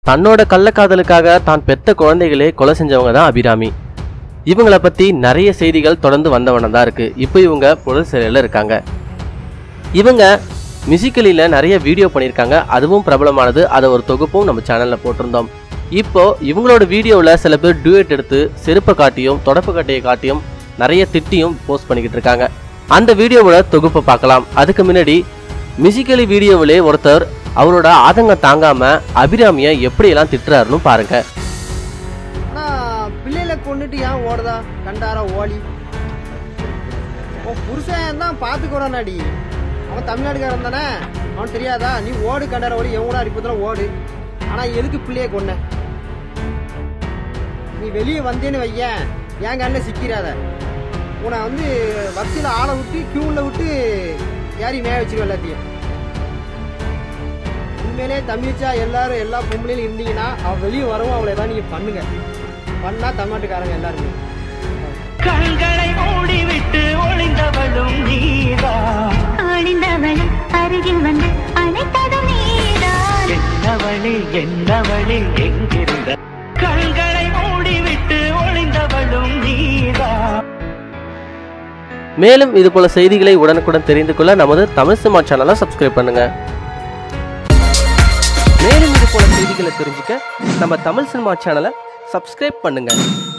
தன்னோட கள்ளக்காதலுக்காக தான் பெத்த குழந்தைகளே கொலை செஞ்சவங்க தான் அபிராமி இவங்கள பத்தி நிறைய செய்திகள் தொடர்ந்து வந்தவன தான் இருக்கு இப்போ இவங்க புழல் சிறையில் இருக்காங்க இவங்க மியூசிக்கலியில் நிறைய வீடியோ பண்ணியிருக்காங்க அதுவும் பிரபலமானது அதை ஒரு தொகுப்பும் நம்ம சேனலில் போட்டிருந்தோம் இப்போ இவங்களோட வீடியோவில் சில பேர் டியூட் எடுத்து செருப்பை காட்டியும் தொடப்பு கட்டையை காட்டியும் நிறைய திட்டியும் போஸ்ட் பண்ணிக்கிட்டு இருக்காங்க அந்த வீடியோவோட தொகுப்பை பார்க்கலாம் அதுக்கு முன்னாடி மியூசிக்கலி வீடியோவிலே ஒருத்தர் அவரோட ஆதங்கம் தாங்காம அபிராமியை எப்படியெல்லாம் திட்டுறாருன்னு பாருங்க ஆனா பிள்ளைகளை கொண்டுட்டு ஏன் ஓடுதா கண்டாரா ஓலி உன் புருஷன் தான் பாத்துக்கிறானாடி அவன் தமிழ்நாடுக்காரன் தானே அவன் தெரியாதா நீ ஓடு கண்டார ஓடி எவன் கூட அடிப்பதில் ஓடு ஆனா எதுக்கு பிள்ளைய கொன்ன நீ வெளியே வந்தேன்னு வையேன் என் கண்ணில் சிக்கிறாத உன்னை வந்து வரிசையில் ஆளை விட்டு கியூவில் விட்டு ஏறி மேய வச்சிருவேன் எல்லாத்தையும் உண்மையிலே தமிழ்ச்சா எல்லாரும் எல்லா பொம்பளையும் இருந்தீங்கன்னா அவன் வெளியே வரவும் அவளை தான் நீங்க பண்ணுங்க பண்ணா தமிழ்நாட்டுக்காரங்க எல்லாருமே கண்களை மூடிவிட்டு ஒளிந்தவளும் நீதான் ஒளிந்தவள் அருகில் வந்து அழைத்ததும் நீதான் என்னவளே என்னவளே எங்கிருந்த கண்களை மூடிவிட்டு ஒளிந்தவளும் நீதான் மேலும் இது போல செய்திகளை உடனுக்குடன் தெரிந்து கொள்ள நமது தமிழ் சினிமா சேனலை சப்ஸ்கிரைப் பண்ணுங்க மேலும் இது போல செய்திகளை தெரிஞ்சுக்க நம்ம தமிழ் சினிமா சேனலை சப்ஸ்கிரைப் பண்ணுங்க